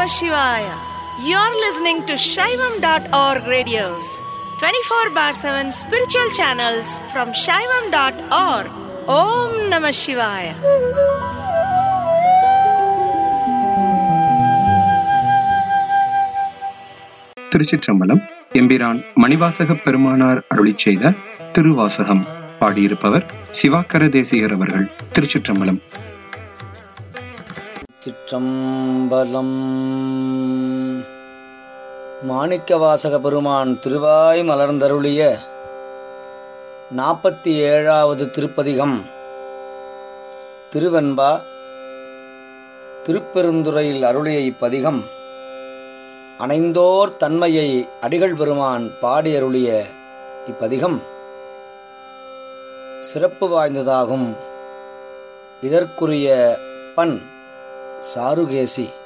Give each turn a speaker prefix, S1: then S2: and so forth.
S1: Namah Shivaya. You're listening to Shaivam.org radios, 24 bar 7 spiritual channels from Shaivam.org. Om Namah Shivaya.
S2: திருச்சிற்றம்பலம் எம்பிரான் மணிவாசக பெருமானார் அருளிச் செய்த திருவாசகம் பாடியிருப்பவர் சிவாக்கர தேசிகர் அவர்கள் திருச்சிற்றம்பலம்
S3: சிற்றம்பலம் மாணிக்கவாசக பெருமான் திருவாய் மலர்ந்தருளிய நாற்பத்தி ஏழாவது திருப்பதிகம் திருவெண்பா திருப்பெருந்துறையில் அருளிய இப்பதிகம் அணைந்தோர் தன்மையை அடிகள் பெருமான் பாடி அருளிய இப்பதிகம் சிறப்பு வாய்ந்ததாகும் இதற்குரிய பண் சாருகேசி